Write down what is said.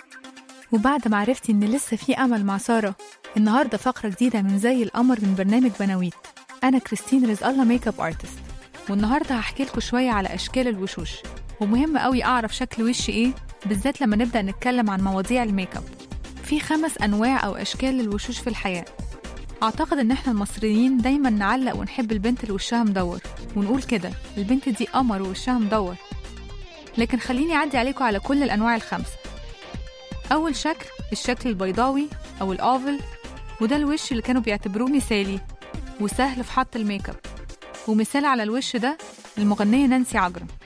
وبعد ما عرفتي إن لسه في أمل مع سارة النهاردة فقرة جديدة من زي القمر من برنامج بناويت أنا كريستين رزق الله ميك اب ارتست والنهاردة هحكي لكم شوية على أشكال الوشوش ومهم قوي أعرف شكل وشي إيه بالذات لما نبدأ نتكلم عن مواضيع الميك اب في خمس أنواع أو أشكال للوشوش في الحياة أعتقد إن إحنا المصريين دايما نعلق ونحب البنت اللي وشها مدور ونقول كده البنت دي قمر ووشها مدور لكن خليني أعدي عليكم على كل الأنواع الخمسة أول شكل الشكل البيضاوي أو الأوفل وده الوش اللي كانوا بيعتبروه مثالي وسهل في حط الميك اب ومثال على الوش ده المغنية نانسي عجرم